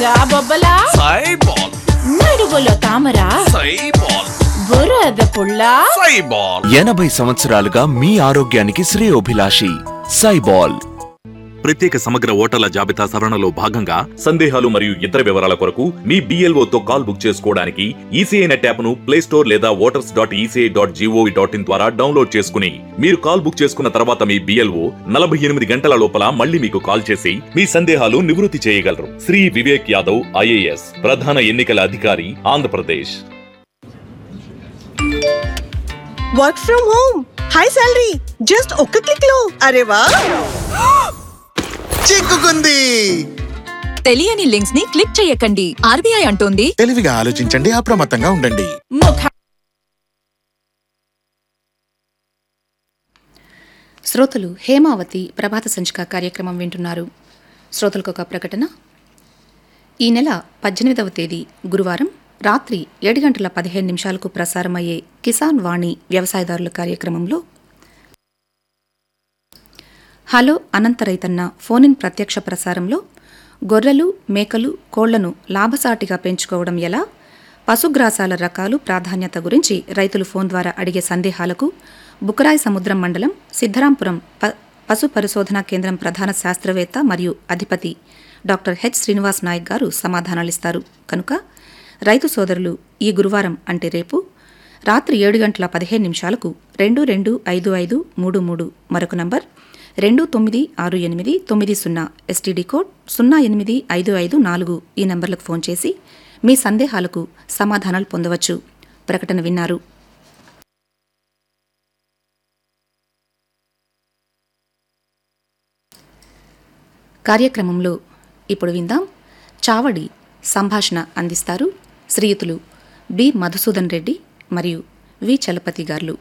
జాబొబ్బలా సైబాల్ నడుగులో తామర సైబాల్ బురద పుల్ల సైబాల్ ఎనభై సంవత్సరాలుగా మీ ఆరోగ్యానికి శ్రేయోభిలాషి సైబాల్ ప్రత్యేక సమగ్ర ఓటర్ల జాబితా సవరణలో భాగంగా సందేహాలు మరియు ఇతర వివరాల కొరకు మీ BLO తో కాల్ బుక్ చేసుకోవడానికి ఈసీఐ నెట్ యాప్ను ప్లే స్టోర్ లేదా voters dot ECI dot GOV dot in ద్వారా డౌన్లోడ్ చేసుకుని మీరు కాల్ బుక్ చేసుకున్న తర్వాత మీ బిఎల్ఓ నలభై ఎనిమిది గంటల లోపల మళ్ళీ మీకు కాల్ చేసి మీ సందేహాలు నివృత్తి చేయగలరు శ్రీ వివేక్ యాదవ్ ఐఏఎస్ ప్రధాన ఎన్నికల అధికారి Andhra Pradesh work from home high salary just ఒక్క క్లిక్ లో అరే వా చిక్కుకుంది తెలియని లింక్స్ ని క్లిక్ చేయకండి ఆర్బీఐ అంటోంది తెలివిగా ఆలోచించండి అప్రమత్తంగా ఉండండి ముఖ శ్రోతలు హేమావతి ప్రభాత సంచిక కార్యక్రమం వింటున్నారు శ్రోతలకు ఒక ప్రకటన ఈ నెల పద్దెనిమిదవ తేదీ గురువారం రాత్రి ఏడు గంటల పదిహేను నిమిషాలకు ప్రసారమయ్యే కిసాన్ వాణి వ్యవసాయదారుల కార్యక్రమంలో హలో అనంత రైతన్న ఫోన్ ఇన్ ప్రత్యక్ష ప్రసారంలో గొర్రెలు మేకలు కోళ్లను లాభసాటిగా పెంచుకోవడం ఎలా పశుగ్రాసాల రకాలు ప్రాధాన్యత గురించి రైతులు ఫోన్ ద్వారా అడిగే సందేహాలకు బుకరాయి సముద్రం మండలం సిద్ధరాంపురం ప పశు పరిశోధనా కేంద్రం ప్రధాన శాస్త్రవేత్త మరియు అధిపతి డాక్టర్ హెచ్ శ్రీనివాస్ నాయక్ గారు సమాధానాలిస్తారు కనుక రైతు సోదరులు ఈ గురువారం అంటే రేపు రాత్రి ఏడు గంటల పదిహేను నిమిషాలకు రెండు రెండు ఐదు ఐదు మూడు మూడు మరొక నంబర్ రెండు తొమ్మిది ఆరు ఎనిమిది తొమ్మిది సున్నా ఎస్టీడీ కోడ్ సున్నా ఎనిమిది ఐదు ఐదు నాలుగు ఈ నంబర్లకు ఫోన్ చేసి మీ సందేహాలకు సమాధానాలు పొందవచ్చు ప్రకటన విన్నారు కార్యక్రమంలో ఇప్పుడు విందాం చావడి సంభాషణ అందిస్తారు శ్రీయుతులు బి మధుసూదన్ రెడ్డి మరియు వి చలపతి గారు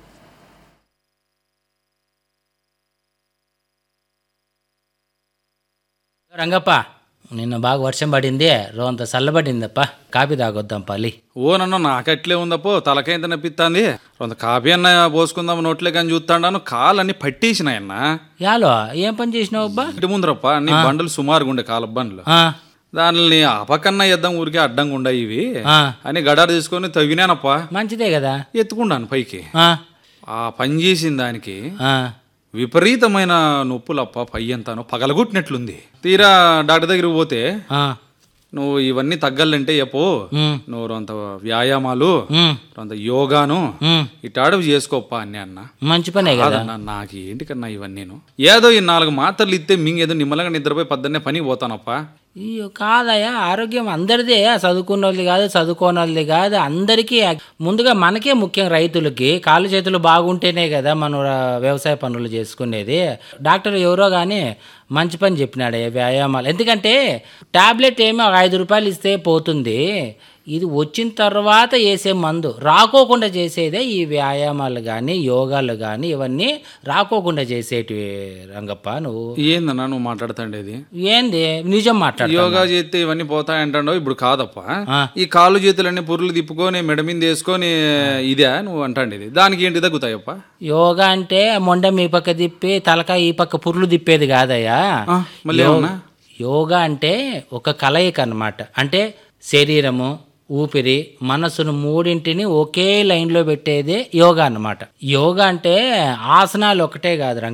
రంగప్ప నిన్న బాగా వర్షం పడింది రోంత చల్లబడిందప్ప కాపీ తాగొద్దాం పల్లి ఓ నన్ను నాకట్లే ఉందపో తలకైంత నప్పిస్తాంది కొంత కాపీ అన్న పోసుకుందాం నోట్లే కానీ చూస్తాడాను కాళ్ళన్నీ పట్టేసినాయన్న యాలో ఏం పని చేసినావు అబ్బా ఇటు ముందరప్ప నీ బండలు సుమారుగా ఉండే కాల బండ్లు ఆ, దానిని ఆపకన్నా ఎద్దాం ఊరికే అడ్డంగా ఉండే ఇవి ఆ. అని గడారు తీసుకొని తవ్వినానప్ప మంచిదే కదా ఎత్తుకున్నాను పైకి ఆ, ఆ పని చేసిన దానికి ఆ, విపరీతమైన నొప్పులప్ప పై అంతాను పగలగొట్టినట్లుంది తీరా డాక్టర్ దగ్గరికి పోతే ఆ, నువ్వు ఇవన్నీ తగ్గాలంటే చెప్పు ఉమ్, నువ్వు అంత వ్యాయామాలు ఉమ్, అంత యోగాను ఉమ్. ఇటాడు చేసుకోప్ప అని అన్న మంచి పనే కదా కాదన్నా నాకు ఏంటి కన్నా ఇవన్నీ ఏదో ఈ నాలుగు మాత్రలు ఇస్తే మింగేదో నిమ్మలంగా నిద్రపోయి పద్దన్నే పని పోతానప్ప అయ్యో కాదయ్యా ఆరోగ్యం అందరిదే చదువుకున్న వాళ్ళది కాదు చదువుకోని వాళ్ళది కాదు అందరికీ ముందుగా మనకే ముఖ్యం రైతులకి కాళ్ళు చేతులు బాగుంటేనే కదా మనం ఆ, వ్యవసాయ పనులు చేసుకునేది డాక్టర్ ఎవరో కానీ మంచి పని చెప్పినాడే వ్యాయామాలు ఎందుకంటే టాబ్లెట్ ఏమో ఒక ఐదు రూపాయలు ఇస్తే పోతుంది ఇది వచ్చిన తర్వాత వేసే మందు రాకోకుండా చేసేదే ఈ వ్యాయామాలు కానీ యోగాలు కానీ ఇవన్నీ రాకోకుండా చేసేటివి రంగప్ప నువ్వు ఏందన్నా నువ్వు మాట్లాడుతాండేది ఏంది నిజం మాట్లాడు యోగా చేస్తే ఇవన్నీ పోతాయంటాడో ఇప్పుడు కాదప్ప ఆ. ఈ కాళ్ళు చేతులన్నీ పుర్రులు తిప్పుకొని మెడ మీద వేసుకొని ఇదే నువ్వు అంటాండేది దానికి ఏంటి తగ్గుతాయప్ప యోగా అంటే మొండెం ఈ పక్క తిప్పి తలకాయ ఈ పక్క పుర్లు తిప్పేది కాదయ్యా ఆ, మళ్ళీ యో- ఏమన్నా? యోగా అంటే ఒక కలయిక అన్నమాట అంటే శరీరము ఊపిరి మనసును మూడింటిని ఒకే లైన్లో పెట్టేదే యోగా అన్నమాట యోగా అంటే ఆసనాలు ఒకటే కాదు రంగ